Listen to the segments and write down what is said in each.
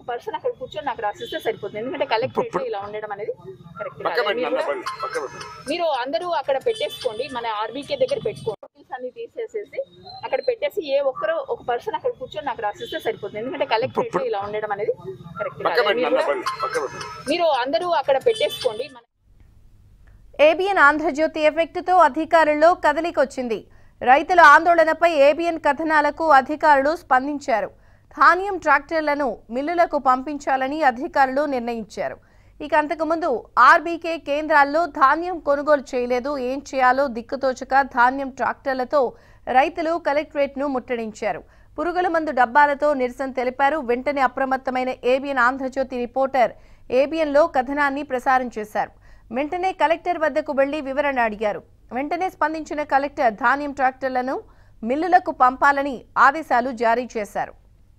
person అక్కడ కూర్చొని నాకు రాసిస్తే సరిపోతుంది ఎందుకంటే కలెక్టరేట్ లో ఇలా ఉండడం అనేది కరెక్ట్ పక్క పెట్టండి అన్న బండి పక్క పెట్టండి మీరు అందరూ అక్కడ పెట్టేసుకోండి మన ఆర్బీకే దగ్గర పెట్టుకోండి Details అన్ని తీసేసేసి అక్కడ పెట్టేసి ఏ ఒక్కరో ఒక పర్సన్ అక్కడ కూర్చొని నాకు రాసిస్తే సరిపోతుంది ఎందుకంటే కలెక్టరేట్ లో ఇలా ఉండడం అనేది కరెక్ట్ పక్క పెట్టండి అన్న బండి పక్క పెట్టండి మీరు అందరూ అక్కడ పెట్టేసుకోండి మన ఏబిఎన్ ఆంధ్రజ్యోతి ఎఫెక్టుతో అధికారుల్లో కదలికొచ్చింది రైతుల ఆందోళనపై ఏబిఎన్ కథనాలకు అధికారులు స్పందించారు ధాన్యం ట్రాక్టర్లను మిల్లులకు పంపించాలని అధికారులు నిర్ణయించారు ఇక అంతకుముందు ఆర్బీకే కేంద్రాల్లో ధాన్యం కొనుగోలు చేయలేదు ఏం చేయాలో దిక్కుతోచక ధాన్యం ట్రాక్టర్లతో రైతులు కలెక్టరేట్ను ముట్టడించారు పురుగుల మందు డబ్బాలతో నిరసన తెలిపారు వెంటనే అప్రమత్తమైన ఏబిఎన్ ఆంధ్రజ్యోతి రిపోర్టర్ ఏబిఎన్లో కథనాన్ని ప్రసారం చేశారు వెంటనే కలెక్టర్ వద్దకు వెళ్లి వివరణ అడిగారు వెంటనే స్పందించిన కలెక్టర్ ధాన్యం ట్రాక్టర్లను మిల్లులకు పంపాలని ఆదేశాలు జారీ చేశారు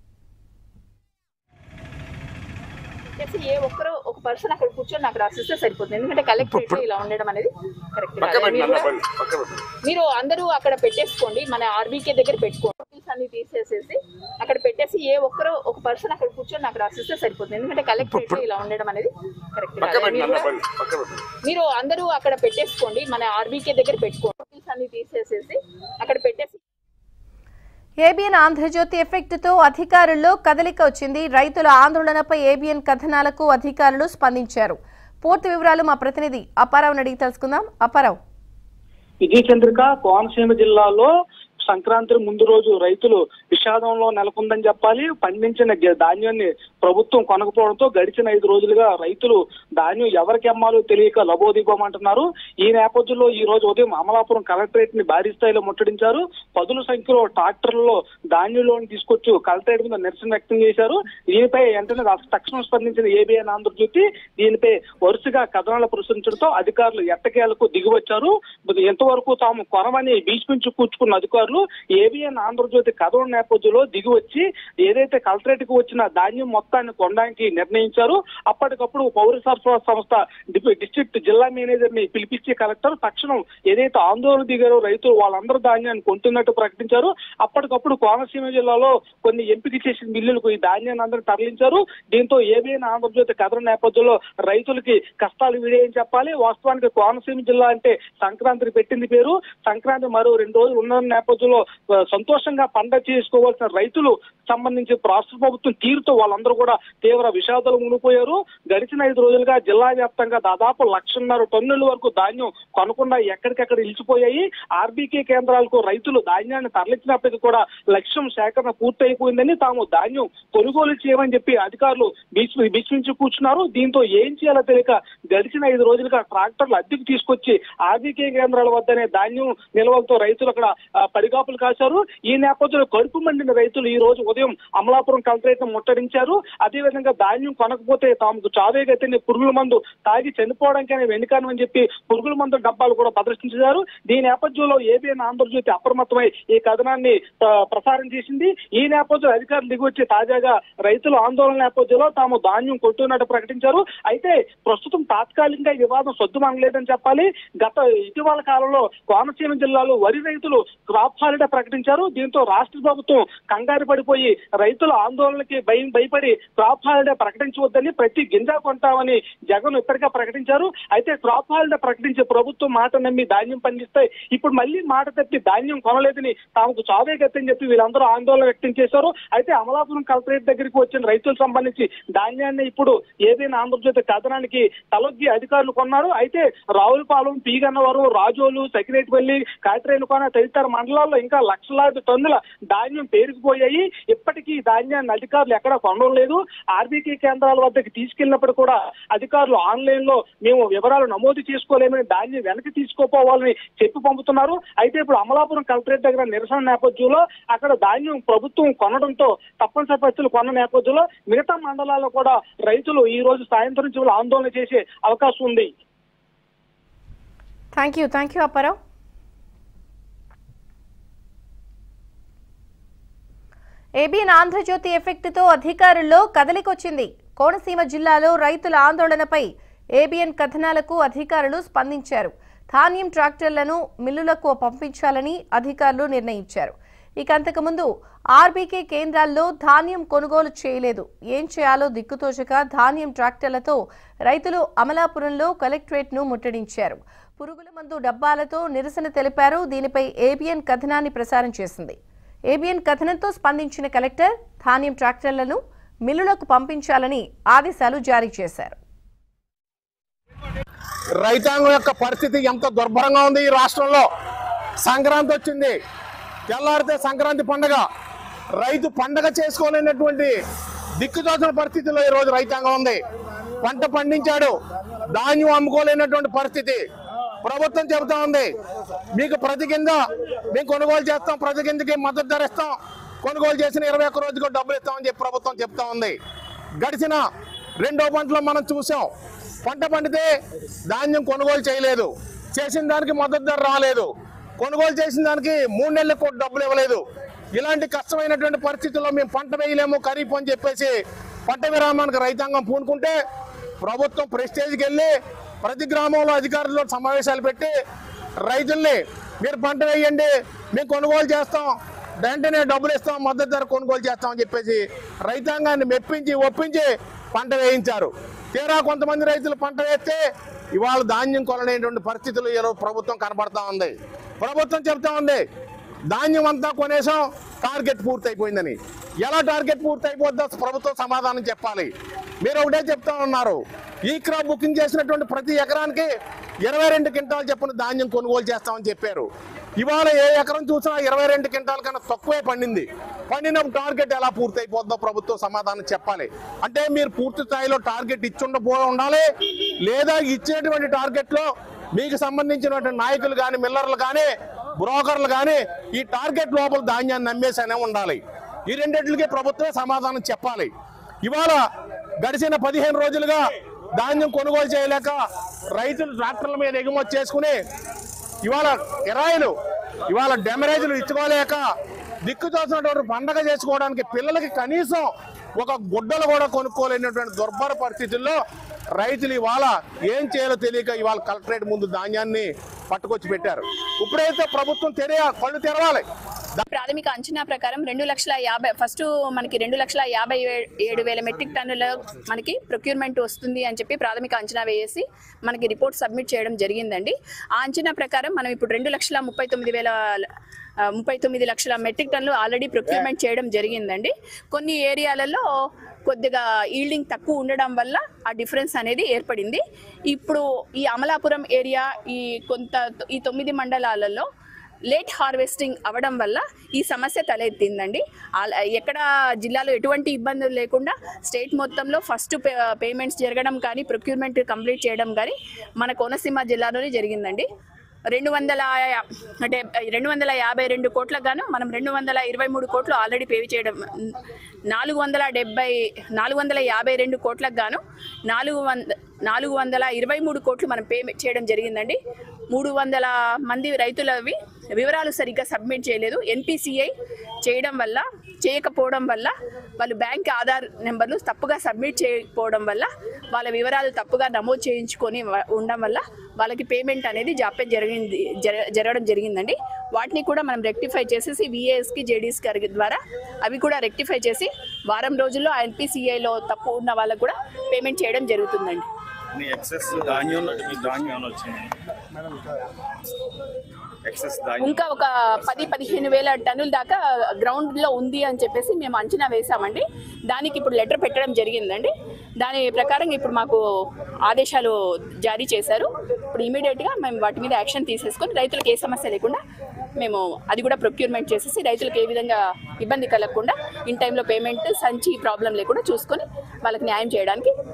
పెట్టేసి ఏ ఒక్కరో ఒక పర్సన్ అక్కడ కూర్చొని నాకు రాసిస్తే సరిపోతుంది ఎందుకంటే కలెక్టరేట్ లో ఇలా ఉండడం అనేది కరెక్ట్ పక్క పెట్టండి అన్న బండి పక్క పెట్టండి మీరు అందరూ అక్కడ పెట్టేసుకోండి మన ఆర్బీకే దగ్గర పెట్టుకోండి Details అన్ని తీసేసేసి అక్కడ పెట్టేసి ఏ ఒక్కరో ఒక పర్సన్ అక్కడ కూర్చొని నాకు రాసిస్తే సరిపోతుంది ఎందుకంటే కలెక్టరేట్ లో ఇలా ఉండడం అనేది కరెక్ట్ పక్క పెట్టండి అన్న బండి పక్క పెట్టండి మీరు అందరూ అక్కడ పెట్టేసుకోండి మన ఆర్బీకే దగ్గర పెట్టుకోండి Details అన్ని తీసేసేసి అక్కడ పెట్టేసి ఏబిఎన్ ఆంధ్రజ్యోతి ఎఫెక్టుతో అధికారుల్లో కదలిక వచ్చింది రైతుల ఆందోళనపై ఏబిఎన్ కథనాలకు అధికారులు స్పందించారు పూర్తి వివరాలు మా ప్రతినిధి అప్పారావు అడిగి తెలుసుకుందాం అప్పారావు విజయ చంద్రిక కోనసీమ జిల్లాలో సంక్రాంతి ముందు రోజు రైతులు విషాదంలో నెలకొందని చెప్పాలి పండించిన గ- ధాన్యాన్ని ప్రభుత్వం కొనకపోవడంతో గడిచిన ఐదు రోజులుగా రైతులు ధాన్యం ఎవరికి అమ్మాలో తెలియక లబోదిబోమంటున్నారు ఈ నేపథ్యంలో ఈ రోజు ఉదయం అమలాపురం కలెక్టరేట్ ని భారీ స్థాయిలో ముట్టడించారు పదుల సంఖ్యలో ట్రాక్టర్లలో ధాన్యంలోని తీసుకొచ్చి కలెక్టరేట్ మీద నిరసన వ్యక్తం చేశారు దీనిపై వెంటనే రా- తక్షణం స్పందించిన ఏబిఎన్ ఆంధ్రజ్యోతి దీనిపై వరుసగా కథనాలు ప్రచురించడంతో అధికారులు ఎట్టకేలకు దిగివచ్చారు ఎంతవరకు తాము కొనమని భీష్మించి కూర్చుకున్న అధికారులు ఏబిఎన్ ఆంధ్రజ్యోతి కథనం నేపథ్యంలో దిగివచ్చి ఏదైతే కలెక్టరేట్ కు వచ్చిన ధాన్యం మొత్తాన్ని కొనడానికి నిర్ణయించారు అప్పటికప్పుడు పౌర సరఫరా సంస్థ డి- డిస్ట్రిక్ట్ జిల్లా మేనేజర్ ని పిలిపించి కలెక్టర్ తక్షణం ఏదైతే ఆందోళన దిగారో రైతులు వాళ్ళందరూ ధాన్యాన్ని కొంటున్నట్టు ప్రకటించారు అప్పటికప్పుడు కోనసీమ జిల్లాలో కొన్ని ఎంపిక చేసిన మిల్లులకు ఈ ధాన్యాన్ని అందరూ తరలించారు దీంతో ఏబిఎన్ ఆంధ్రజ్యోతి కథన నేపథ్యంలో రైతులకి కష్టాలు వీడేయని చెప్పాలి వాస్తవానికి కోనసీమ జిల్లా అంటే సంక్రాంతికి పెట్టింది పేరు సంక్రాంతి మరో రెండు రోజులు ఉన్న నేపథ్యంలో ఆ, సంతోషంగా పండగ చేసుకోవాల్సిన రైతులు సంబంధించి రాష్ట్ర ప్రభుత్వం తీరుతో వాళ్ళందరూ కూడా తీవ్ర విషాదాలు మునిగిపోయారు గడిచిన ఐదు రోజులుగా జిల్లా వ్యాప్తంగా దాదాపు లక్షన్నర టన్నుల వరకు ధాన్యం కొనకుండా ఎక్కడికెక్కడ నిలిచిపోయాయి ఆర్బీకే కేంద్రాలకు రైతులు ధాన్యాన్ని తరలించినప్పటికీ కూడా లక్ష్యం సేకరణ పూర్తయిపోయిందని తాము ధాన్యం కొనుగోలు చేయమని చెప్పి అధికారులు బీచ్ బీచ్మించి కూర్చున్నారు దీంతో ఏం చేయాలో తెలియక గడిచిన ఐదు రోజులుగా ట్రాక్టర్లు అద్దెకు తీసుకొచ్చి ఆర్బీకే కేంద్రాల వద్దనే ధాన్యం నిల్వలతో రైతులు అక్కడ ఆ, పడిగాపులు కాశారు ఈ నేపథ్యంలో కడుపు మండిన రైతులు ఈ రోజు ఉదయం అమలాపురం కలెక్టరేట్ ముట్టడించారు అదేవిధంగా ధాన్యం కొనకపోతే తాముకు చావే గతిని పురుగుల మందు తాగి చనిపోవడానికైనా వెనుకానని చెప్పి పురుగుల మందు డబ్బాలు కూడా ప్రదర్శించారు దీని నేపథ్యంలో ఏబిఎన్ ఆంధ్రజ్యోతి అప్రమత్తమై ఈ కథనాన్ని ఆ, ప్రసారం చేసింది ఈ నేపథ్యంలో అధికారులు దిగివచ్చి తాజాగా రైతుల ఆందోళన నేపథ్యంలో తాము ధాన్యం కొట్టున్నట్టు ప్రకటించారు అయితే ప్రస్తుతం తాత్కాలికంగా ఈ వివాదం సొద్దుమనలేదని చెప్పాలి గత ఇటీవల కాలంలో కోనసీమ జిల్లాలో వరి రైతులు క్రాప్ హాలిడే ప్రకటించారు దీంతో రాష్ట్ర ప్రభుత్వం కంగారు పడిపోయి రైతుల ఆందోళనకి భయం భయపడి క్రాప్ హాలిడే ప్రకటించవద్దని ప్రతి గింజ కొంటామని జగన్ ఇప్పటికే ప్రకటించారు అయితే క్రాప్ హాలిడే ప్రకటించే ప్రభుత్వం మాట నమ్మి ధాన్యం పండిస్తే ఇప్పుడు మళ్ళీ మాట తప్పి ధాన్యం కొనలేదని తాముకు చావే గతని చెప్పి వీళ్ళందరూ ఆందోళన వ్యక్తం చేశారు అయితే అమలాపురం కలెక్టరేట్ దగ్గరికి వచ్చిన రైతులకు సంబంధించి ధాన్యాన్ని ఇప్పుడు ఏదైనా ఆంధ్రజ్యోతి కథనానికి తలొగ్గి అధికారులు కొన్నారు అయితే రావులపాలెం పీగన్నవరం రాజోలు సెక్రటపల్లి కాట్రేనుకోన తదితర మండలాల్లో ఇంకా లక్షలాది టన్నుల ధాన్యం పేరుకుపోయాయి ఇప్పటికీ ఈ ధాన్యాన్ని అధికారులు ఎక్కడ కొనడం లేదు ఆర్బీకే కేంద్రాల వద్దకు తీసుకెళ్లినప్పుడు కూడా అధికారులు ఆన్లైన్ లో మేము వివరాలు నమోదు చేసుకోలేమని ధాన్యం వెనక్కి తీసుకోపోవాలని చెప్పి పంపుతున్నారు అయితే ఇప్పుడు అమలాపురం కలెక్టరేట్ దగ్గర నిరసన నేపథ్యంలో అక్కడ ధాన్యం ప్రభుత్వం కొనడంతో తప్పనిసరి పరిస్థితులు కొన్న నేపథ్యంలో మిగతా మండలాల్లో కూడా రైతులు ఈ రోజు సాయంత్రం నుంచి వాళ్ళు ఆందోళన చేసే అవకాశం ఉంది thank you thank you Apparao ABN Andhrajyothy ఎఫెక్టుతో అధికారుల్లో కదలికొచ్చింది కోనసీమ జిల్లాలో రైతుల ఆందోళనపై ఏబిఎన్ కథనాలకు అధికారులు స్పందించారు ధాన్యం ట్రాక్టర్లను మిల్లులకు పంపించాలని అధికారులు నిర్ణయించారు ఇక అంతకుముందు ఆర్బీకే కేంద్రాల్లో ధాన్యం కొనుగోలు చేయలేదు ఏం చేయాలో దిక్కుతోచక ధాన్యం ట్రాక్టర్లతో రైతులు అమలాపురంలో కలెక్టరేట్ను ముట్టడించారు పురుగుల మందు డబ్బాలతో నిరసన తెలిపారు దీనిపై ఏబిఎన్ కథనాన్ని ప్రసారం చేసింది ఏబిఎన్ కథనంతో స్పందించిన కలెక్టర్ ధాన్యం ట్రాక్టర్లను మిల్లులకు పంపించాలని ఆదేశాలు జారీ చేశారు రైతాంగం యొక్క పరిస్థితి ఎంత దుర్భరంగా ఉంది ఈ రాష్ట్రంలో సంక్రాంతి వచ్చింది తెల్లారితే సంక్రాంతి పండగ రైతు పండగ చేసుకోలేనటువంటి దిక్కుతోచిన పరిస్థితిలో ఈ రోజు రైతాంగం ఉంది పంట పండించాడు ధాన్యం అమ్ముకోలేనటువంటి పరిస్థితి ప్రభుత్వం చెబుతా ఉంది మీకు ప్రతి కింద మేము కొనుగోలు చేస్తాం ప్రతి కిందకి మద్దతు ధర ఇస్తాం కొనుగోలు చేసిన ఇరవై ఒక్క రోజుకు డబ్బులు ఇస్తామని చెప్పి ప్రభుత్వం చెప్తా ఉంది గడిచిన రెండో పంటలో మనం చూసాం పంట పండితే ధాన్యం కొనుగోలు చేయలేదు చేసిన దానికి మద్దతు ధర రాలేదు కొనుగోలు చేసిన దానికి మూడు నెలలకు కూడా డబ్బులు ఇవ్వలేదు ఇలాంటి కష్టమైనటువంటి పరిస్థితుల్లో మేము పంట వేయలేము ఖరీఫ్ అని చెప్పేసి పంట విరామానికి రైతాంగం పూనుకుంటే ప్రభుత్వం ప్రెస్టేజ్కి వెళ్ళి ప్రతి గ్రామంలో అధికారులతో సమావేశాలు పెట్టి రైతుల్ని మీరు పంట వేయండి మేము కొనుగోలు చేస్తాం వెంటనే డబ్బులు ఇస్తాం మద్దతు ధర కొనుగోలు చేస్తామని చెప్పేసి రైతాంగాన్ని మెప్పించి ఒప్పించి పంట వేయించారు తీరా కొంతమంది రైతులు పంట వేస్తే ఇవాళ ధాన్యం కొనలేనటువంటి పరిస్థితులు ఈరోజు ప్రభుత్వం కనబడతా ఉంది ప్రభుత్వం చెప్తా ఉంది ధాన్యం అంతా కొనేసాం టార్గెట్ పూర్తయిపోయిందని ఎలా టార్గెట్ పూర్తయిపోద్దో ప్రభుత్వం సమాధానం చెప్పాలి మీరు ఒకటే చెప్తా ఉన్నారు ఈ క్రాప్ బుకింగ్ చేసినటువంటి ప్రతి ఎకరానికి ఇరవై రెండు క్వింటాలు చెప్పిన ధాన్యం కొనుగోలు చేస్తామని చెప్పారు ఇవాళ ఏ ఎకరం చూసినా ఇరవై రెండు క్వింటాల కన్నా తక్కువే పండింది పండినప్పుడు టార్గెట్ ఎలా పూర్తయిపోద్దో ప్రభుత్వం సమాధానం చెప్పాలి అంటే మీరు పూర్తి స్థాయిలో టార్గెట్ ఇచ్చుండబో ఉండాలి లేదా ఇచ్చేటువంటి టార్గెట్లో మీకు సంబంధించినటువంటి నాయకులు కానీ మిల్లర్లు కానీ బ్రోకర్లు కానీ ఈ టార్గెట్ లోపల ధాన్యాన్ని నమ్మేసనే ఉండాలి ఈ రెండింటికి ప్రభుత్వమే సమాధానం చెప్పాలి ఇవాళ గడిచిన పదిహేను రోజులుగా ధాన్యం కొనుగోలు చేయలేక రైతులు ట్రాక్టర్ల మీద ఎగుమతి చేసుకుని ఇవాళ కిరాయిలు ఇవాళ డెమరేజ్లు ఇచ్చుకోలేక దిక్కు తోసినటువంటి పండగ చేసుకోవడానికి పిల్లలకి కనీసం ఒక గుడ్డలు కూడా కొనుక్కోలేనటువంటి దుర్భర పరిస్థితుల్లో రైతులు ఇవాళ ఏం చేయాలో తెలియక ఇవాళ కలెక్టరేట్ ముందు ధాన్యాన్ని పట్టుకొచ్చి పెట్టారు ఇప్పుడైతే ప్రభుత్వం తెరయ కళ్ళు తెరవాలి ప్రాథమిక అంచనా ప్రకారం రెండు లక్షల యాభై ఫస్ట్ మనకి రెండు లక్షల యాభై ఏ- ఏడు వేల మెట్రిక్ టన్నుల మనకి ప్రొక్యూర్మెంట్ వస్తుంది అని చెప్పి ప్రాథమిక అంచనా వేసి మనకి రిపోర్ట్ సబ్మిట్ చేయడం జరిగిందండి ఆ అంచనా ప్రకారం మనం ఇప్పుడు రెండు లక్షల ముప్పై తొమ్మిది వేల ఆ, ముప్పై తొమ్మిది లక్షల మెట్రిక్ టన్నులు ఆల్రెడీ ప్రొక్యూర్మెంట్ చేయడం జరిగిందండి కొన్ని ఏరియాలలో కొద్దిగా ఈల్డింగ్ తక్కువ ఉండడం వల్ల ఆ డిఫరెన్స్ అనేది ఏర్పడింది ఇప్పుడు ఈ అమలాపురం ఏరియా ఈ కొంత ఈ తొమ్మిది మండలాలలో లేట్ హార్వెస్టింగ్ అవ్వడం వల్ల ఈ సమస్య తలెత్తిందండి ఆల- ఎక్కడ జిల్లాలో ఎటువంటి ఇబ్బందులు లేకుండా స్టేట్ మొత్తంలో ఫస్ట్ పే పేమెంట్స్ జరగడం కానీ ప్రొక్యూర్మెంట్ కంప్లీట్ చేయడం కానీ మన కోనసీమ జిల్లాలోనే జరిగిందండి రెండు వందల యా- అంటే రెండు వందల యాభై రెండు కోట్లకు గాను మనం రెండు వందల ఇరవై మూడు కోట్లు ఆల్రెడీ పే చేయడం నాలుగు వందల డెబ్బై నాలుగు వందల యాభై రెండు కోట్లకు గాను నాలుగు వంద నాలుగు వందల ఇరవై మూడు కోట్లు మనం పే చేయడం జరిగిందండి మూడు వందల మంది రైతులవి వివరాలు సరిగ్గా సబ్మిట్ చేయలేదు ఎన్పిసిఐ చేయడం వల్ల చేయకపోవడం వల్ల వాళ్ళు బ్యాంక్ ఆధార్ నెంబర్లు తప్పుగా సబ్మిట్ చేయకపోవడం వల్ల వాళ్ళ వివరాలు తప్పుగా నమోదు చేయించుకొని వ- ఉండడం వల్ల వాళ్ళకి పేమెంట్ అనేది జాప్యం జరిగింది జర- జరగడం జరిగిందండి వాటిని కూడా మనం రెక్టిఫై చేసేసి విఏఎస్కి జేడీఎస్ గారి ద్వారా అవి కూడా రెక్టిఫై చేసి వారం రోజుల్లో ఎన్పిసిఐలో తప్పు ఉన్న వాళ్ళకు కూడా పేమెంట్ చేయడం జరుగుతుందండి మీ ఎక్సెస్ ధాన్యం ఉన్నట్టు మీ ధాన్యం ఏమైనా వచ్చింది ఎక్సెస్ ధాన్యం ఇంకా ఒక పది పదిహేను వేల టన్నుల దాకా గ్రౌండ్ లో ఉంది అని చెప్పేసి మేము అంచనా వేసామండి దానికి ఇప్పుడు లెటర్ పెట్టడం జరిగిందండి దాని ప్రకారం ఇప్పుడు మాకు ఆదేశాలు జారీ చేశారు ఇప్పుడు ఇమీడియట్ గా మేము వాటి మీద యాక్షన్ తీసేసుకొని రైతులకు ఏ సమస్య లేకుండా మేము అది కూడా ప్రొక్యూర్మెంట్ చేసేసి రైతులకు ఏ విధంగా ఇబ్బంది కలగకుండా ఇన్ టైంలో పేమెంట్ సంచి ప్రాబ్లం లేకుండా చూసుకొని వాళ్ళకి న్యాయం చేయడానికి